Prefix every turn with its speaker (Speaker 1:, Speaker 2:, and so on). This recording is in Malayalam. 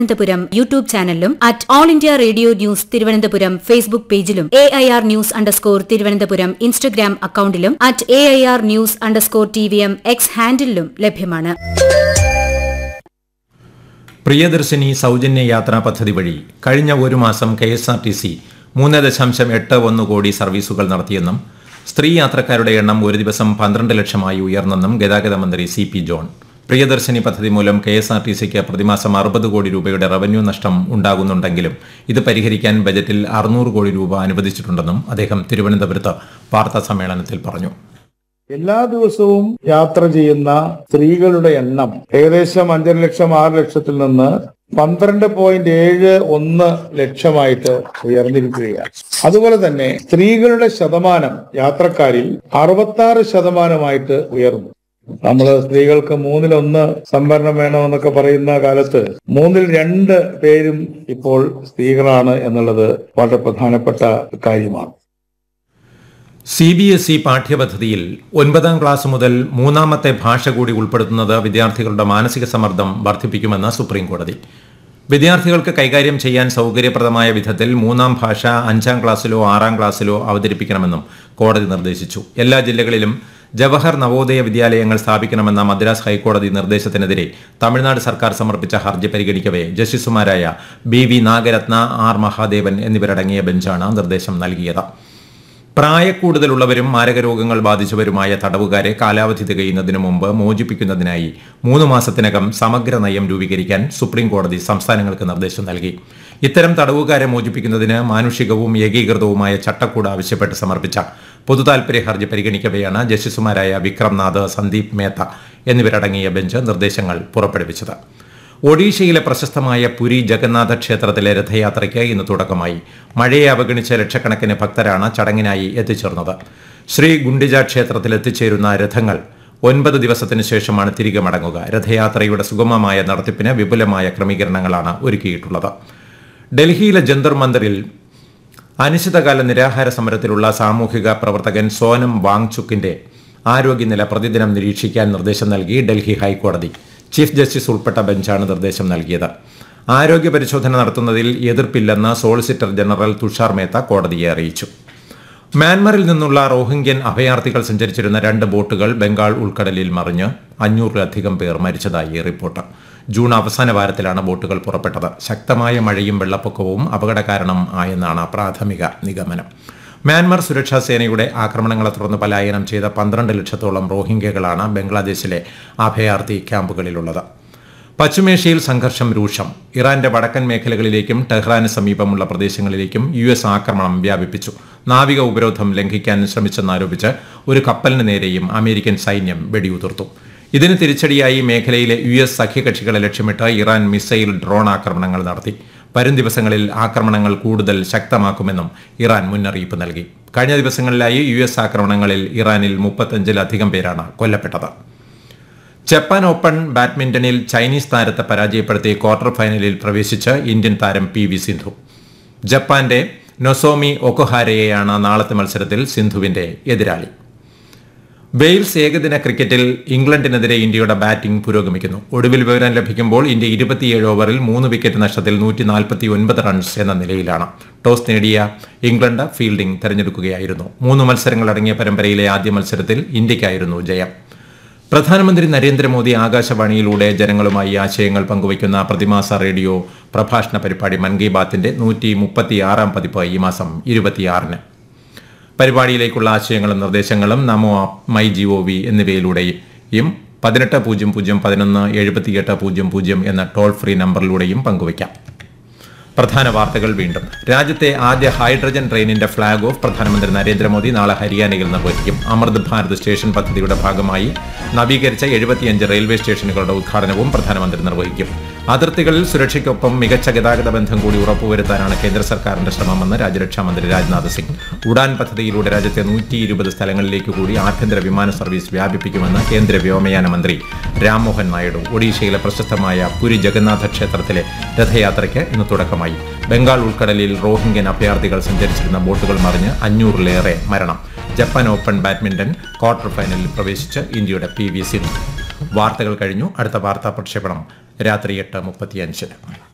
Speaker 1: തിരുവനന്തപുരം യൂട്യൂബ് ചാനലിലും at all India radio news Thiruvananthapuram Facebook പേജിലും A I R news underscore Thiruvananthapuram Instagram അക്കൌണ്ടിലും at A I R news underscore T V M X ഹാൻഡിലും ലഭ്യമാണ്
Speaker 2: പ്രിയദർശിനി സൗജന്യ യാത്രാ പദ്ധതി വഴി കഴിഞ്ഞ ഒരു മാസം K S R T C മൂന്ന് ദശാംശം എട്ട് ഒന്ന് കോടി സർവീസുകൾ നടത്തിയെന്നും സ്ത്രീ യാത്രക്കാരുടെ എണ്ണം ഒരു ദിവസം പന്ത്രണ്ട് ലക്ഷമായി ഉയർന്നെന്നും ഗതാഗത മന്ത്രി സി പി ജോൺ പ്രിയദർശിനി പദ്ധതി മൂലം കെ എസ് ആർ ടി സിക്ക് പ്രതിമാസം അറുപത് കോടി രൂപയുടെ റവന്യൂ നഷ്ടം ഉണ്ടാകുന്നുണ്ടെങ്കിലും ഇത് പരിഹരിക്കാൻ ബജറ്റിൽ അറുന്നൂറ് കോടി രൂപ അനുവദിച്ചിട്ടുണ്ടെന്നും അദ്ദേഹം തിരുവനന്തപുരത്ത് വാർത്താ സമ്മേളനത്തിൽ പറഞ്ഞു
Speaker 3: എല്ലാ ദിവസവും യാത്ര ചെയ്യുന്ന സ്ത്രീകളുടെ എണ്ണം ഏകദേശം അഞ്ചര ലക്ഷം ആറ് ലക്ഷത്തിൽ നിന്ന് പന്ത്രണ്ട് പോയിന്റ് ഏഴ് ഒന്ന് ലക്ഷമായിട്ട് ഉയർന്നിരിക്കുകയാണ് അതുപോലെ തന്നെ സ്ത്രീകളുടെ ശതമാനം യാത്രക്കാരിൽ അറുപത്തി ആറ് ശതമാനമായിട്ട് ഉയർന്നു നമ്മൾ സ്ത്രീകൾക്ക് മൂന്നിലൊന്ന് സംവരണം വേണമെന്നൊക്കെ പറയുന്ന കാലത്ത് മൂന്നിൽ രണ്ട് പേരും ഇപ്പോൾ സ്ത്രീകളാണ് എന്നുള്ളത് വളരെ പ്രധാനപ്പെട്ട കാര്യമാണ്
Speaker 2: സി ബി എസ് ഇ പാഠ്യപദ്ധതിയിൽ ഒൻപതാം ക്ലാസ് മുതൽ മൂന്നാമത്തെ ഭാഷ കൂടി ഉൾപ്പെടുത്തുന്നത് വിദ്യാർത്ഥികളുടെ മാനസിക സമ്മർദ്ദം വർദ്ധിപ്പിക്കുമെന്ന് സുപ്രീം കോടതി വിദ്യാർത്ഥികൾക്ക് കൈകാര്യം ചെയ്യാൻ സൗകര്യപ്രദമായ വിധത്തിൽ മൂന്നാം ഭാഷ അഞ്ചാം ക്ലാസ്സിലോ ആറാം ക്ലാസ്സിലോ അവതരിപ്പിക്കണമെന്നും കോടതി നിർദ്ദേശിച്ചു എല്ലാ ജില്ലകളിലും ജവഹർ നവോദയ വിദ്യാലയങ്ങൾ സ്ഥാപിക്കണമെന്ന മദ്രാസ് ഹൈക്കോടതി നിർദ്ദേശത്തിനെതിരെ തമിഴ്നാട് സർക്കാർ സമർപ്പിച്ച ഹർജി പരിഗണിക്കവേ ജസ്റ്റിസുമാരായ B V Nagarathna R Mahadevan എന്നിവരടങ്ങിയ ബെഞ്ചാണ് നിർദ്ദേശം നൽകിയത് പ്രായക്കൂടുതലുള്ളവരും മാരകരോഗങ്ങൾ ബാധിച്ചവരുമായ തടവുകാരെ കാലാവധി തികയുന്നതിന് മുമ്പ് മോചിപ്പിക്കുന്നതിനായി മൂന്ന് മാസത്തിനകം സമഗ്ര നയം രൂപീകരിക്കാൻ സുപ്രീം കോടതി സംസ്ഥാനങ്ങൾക്ക് നിർദ്ദേശം നൽകി ഇത്തരം തടവുകാരെ മോചിപ്പിക്കുന്നതിന് മാനുഷികവും ഏകീകൃതവുമായ ചട്ടക്കൂട് ആവശ്യപ്പെട്ട് സമർപ്പിച്ച പൊതുതാൽപര്യ ഹർജി പരിഗണിക്കവെയാണ് ജസ്റ്റിസുമാരായ വിക്രംനാഥ് സന്ദീപ് മേത്ത എന്നിവരടങ്ങിയ ബെഞ്ച് നിർദ്ദേശങ്ങൾ പുറപ്പെടുവിച്ചത് ഒഡീഷയിലെ പ്രശസ്തമായ പുരി ജഗന്നാഥ ക്ഷേത്രത്തിലെ രഥയാത്രയ്ക്ക് ഇന്ന് തുടക്കമായി മഴയെ അവഗണിച്ച ലക്ഷക്കണക്കിന് ഭക്തരാണ് ചടങ്ങിനായി എത്തിച്ചേർന്നത് ശ്രീ ഗുണ്ടിജ ക്ഷേത്രത്തിൽ എത്തിച്ചേരുന്ന രഥങ്ങൾ ഒൻപത് ദിവസത്തിന് ശേഷമാണ് തിരികെ മടങ്ങുക രഥയാത്രയുടെ സുഗമമായ നടത്തിപ്പിന് വിപുലമായ ക്രമീകരണങ്ങളാണ് ഒരുക്കിയിട്ടുള്ളത് ഡൽഹിയിലെ ജന്തർ മന്ദിറിൽ അനിശ്ചിതകാല നിരാഹാര സമരത്തിലുള്ള സാമൂഹിക പ്രവർത്തകൻ സോനം വാങ്ചുക്കിന്റെ ആരോഗ്യനില പ്രതിദിനം നിരീക്ഷിക്കാൻ നിർദ്ദേശം നൽകി ഡൽഹി ഹൈക്കോടതി ചീഫ് ജസ്റ്റിസ് ഉൾപ്പെട്ട ബെഞ്ചാണ് നിർദ്ദേശം നൽകിയത് ആരോഗ്യ പരിശോധന നടത്തുന്നതിൽ എതിർപ്പില്ലെന്ന് സോളിസിറ്റർ ജനറൽ തുഷാർ മേത്ത കോടതിയെ അറിയിച്ചു മ്യാൻമറിൽ നിന്നുള്ള റോഹിംഗ്യൻ അഭയാർത്ഥികൾ സഞ്ചരിച്ചിരുന്ന രണ്ട് ബോട്ടുകൾ ബംഗാൾ ഉൾക്കടലിൽ മറിഞ്ഞ് അഞ്ഞൂറിലധികം പേർ മരിച്ചതായി റിപ്പോർട്ട് ജൂൺ അവസാന വാരത്തിലാണ് ബോട്ടുകൾ പുറപ്പെട്ടത് ശക്തമായ മഴയും വെള്ളപ്പൊക്കവും അപകട കാരണം ആയെന്നാണ് പ്രാഥമിക നിഗമനം മ്യാൻമർ സുരക്ഷാ സേനയുടെ ആക്രമണങ്ങളെ തുടർന്ന് പലായനം ചെയ്ത പന്ത്രണ്ട് ലക്ഷത്തോളം റോഹിംഗ്യകളാണ് ബംഗ്ലാദേശിലെ അഭയാർത്ഥി ക്യാമ്പുകളിലുള്ളത് പശ്ചിമേഷ്യയിൽ സംഘർഷം രൂക്ഷം ഇറാന്റെ വടക്കൻ മേഖലകളിലേക്കും ടെഹ്റാന് സമീപമുള്ള പ്രദേശങ്ങളിലേക്കും യു എസ് ആക്രമണം വ്യാപിപ്പിച്ചു നാവിക ഉപരോധം ലംഘിക്കാൻ ശ്രമിച്ചെന്നാരോപിച്ച് ഒരു കപ്പലിന് നേരെയും അമേരിക്കൻ സൈന്യം വെടിയുതിർത്തു ഇതിന് തിരിച്ചടിയായി മേഖലയിലെ യു എസ് സഖ്യകക്ഷികളെ ലക്ഷ്യമിട്ട് ഇറാൻ മിസൈൽ ഡ്രോൺ ആക്രമണങ്ങൾ നടത്തി വരും ദിവസങ്ങളിൽ ആക്രമണങ്ങൾ കൂടുതൽ ശക്തമാക്കുമെന്നും ഇറാൻ മുന്നറിയിപ്പ് നൽകി കഴിഞ്ഞ ദിവസങ്ങളിലായി യു എസ് ആക്രമണങ്ങളിൽ ഇറാനിൽ മുപ്പത്തഞ്ചിലധികം പേരാണ് കൊല്ലപ്പെട്ടത് ജപ്പാൻ ഓപ്പൺ ബാഡ്മിന്റണിൽ ചൈനീസ് താരത്തെ പരാജയപ്പെടുത്തി ക്വാർട്ടർ ഫൈനലിൽ പ്രവേശിച്ച് ഇന്ത്യൻ താരം പി വി സിന്ധു ജപ്പാന്റെ നൊസോമി ഒക്കൊഹാരയെയാണ് നാളത്തെ മത്സരത്തിൽ സിന്ധുവിന്റെ എതിരാളി വെയിൽസ് ഏകദിന ക്രിക്കറ്റിൽ ഇംഗ്ലണ്ടിനെതിരെ ഇന്ത്യയുടെ ബാറ്റിംഗ് പുരോഗമിക്കുന്നു ഒടുവിൽ വിവരം ലഭിക്കുമ്പോൾ ഇന്ത്യ ഇരുപത്തിയേഴ് ഓവറിൽ മൂന്ന് വിക്കറ്റ് നഷ്ടത്തിൽ നൂറ്റി നാൽപ്പത്തി ഒൻപത് റൺസ് എന്ന നിലയിലാണ് ടോസ് നേടിയ ഇംഗ്ലണ്ട് ഫീൽഡിംഗ് തെരഞ്ഞെടുക്കുകയായിരുന്നു മൂന്ന് മത്സരങ്ങളടങ്ങിയ പരമ്പരയിലെ ആദ്യ മത്സരത്തിൽ ഇന്ത്യയ്ക്കായിരുന്നു ജയം പ്രധാനമന്ത്രി നരേന്ദ്രമോദി ആകാശവാണിയിലൂടെ ജനങ്ങളുമായി ആശയങ്ങൾ പങ്കുവയ്ക്കുന്ന പ്രതിമാസ റേഡിയോ പ്രഭാഷണ പരിപാടി മൻ കി ബാത്തിന്റെ നൂറ്റി മുപ്പത്തിയാറാം പതിപ്പ് ഈ മാസം ഇരുപത്തിയാറിന് പരിപാടിയിലേക്കുള്ള ആശയങ്ങളും നിർദ്ദേശങ്ങളും Namo app my G O V എന്നിവയിലൂടെയും പതിനെട്ട് പൂജ്യം പൂജ്യം പതിനൊന്ന് എഴുപത്തിയെട്ട് പൂജ്യം പൂജ്യം എന്ന ടോൾ ഫ്രീ നമ്പറിലൂടെയും പങ്കുവയ്ക്കാം പ്രധാന വാർത്തകൾ വീണ്ടും രാജ്യത്തെ ആദ്യ ഹൈഡ്രജൻ ട്രെയിനിന്റെ ഫ്ളാഗ് ഓഫ് പ്രധാനമന്ത്രി നരേന്ദ്രമോദി നാളെ ഹരിയാനയിൽ നിർവഹിക്കും അമൃത് ഭാരത് സ്റ്റേഷൻ പദ്ധതിയുടെ ഭാഗമായി നവീകരിച്ച എഴുപത്തിയഞ്ച് റെയിൽവേ സ്റ്റേഷനുകളുടെ ഉദ്ഘാടനവും പ്രധാനമന്ത്രി നിർവഹിക്കും അതിർത്തികളിൽ സുരക്ഷയ്ക്കൊപ്പം മികച്ച ഗതാഗത ബന്ധം കൂടി ഉറപ്പുവരുത്താനാണ് കേന്ദ്ര സർക്കാരിന്റെ ശ്രമമെന്ന് രാജ്യരക്ഷാമന്ത്രി രാജ്നാഥ് സിംഗ് ഉഡാൻ പദ്ധതിയിലൂടെ രാജ്യത്തെ നൂറ്റി ഇരുപത് സ്ഥലങ്ങളിലേക്ക് കൂടി ആഭ്യന്തര വിമാന സർവീസ് വ്യാപിപ്പിക്കുമെന്ന് കേന്ദ്ര വ്യോമയാന മന്ത്രി രാംമോഹൻ നായിഡു ഒഡീഷയിലെ പ്രശസ്തമായ പുരി ജഗന്നാഥ ക്ഷേത്രത്തിലെ രഥയാത്രയ്ക്ക് ഇന്ന് തുടക്കമായി ബംഗാൾ ഉൾക്കടലിൽ റോഹിംഗ്യൻ അഭയാർത്ഥികൾ സഞ്ചരിച്ചിരുന്ന ബോട്ടുകൾ മറിഞ്ഞ് അഞ്ഞൂറിലേറെ മരണം ജപ്പാൻ ഓപ്പൺ ബാഡ്മിന്റൺ ക്വാർട്ടർ ഫൈനലിൽ പ്രവേശിച്ച് ഇന്ത്യയുടെ പി വി സിന്ധു വാർത്തകൾ കഴിഞ്ഞു അടുത്ത വാർത്താ പ്രക്ഷേപണം രാത്രി എട്ട് മുപ്പത്തിയഞ്ചിന്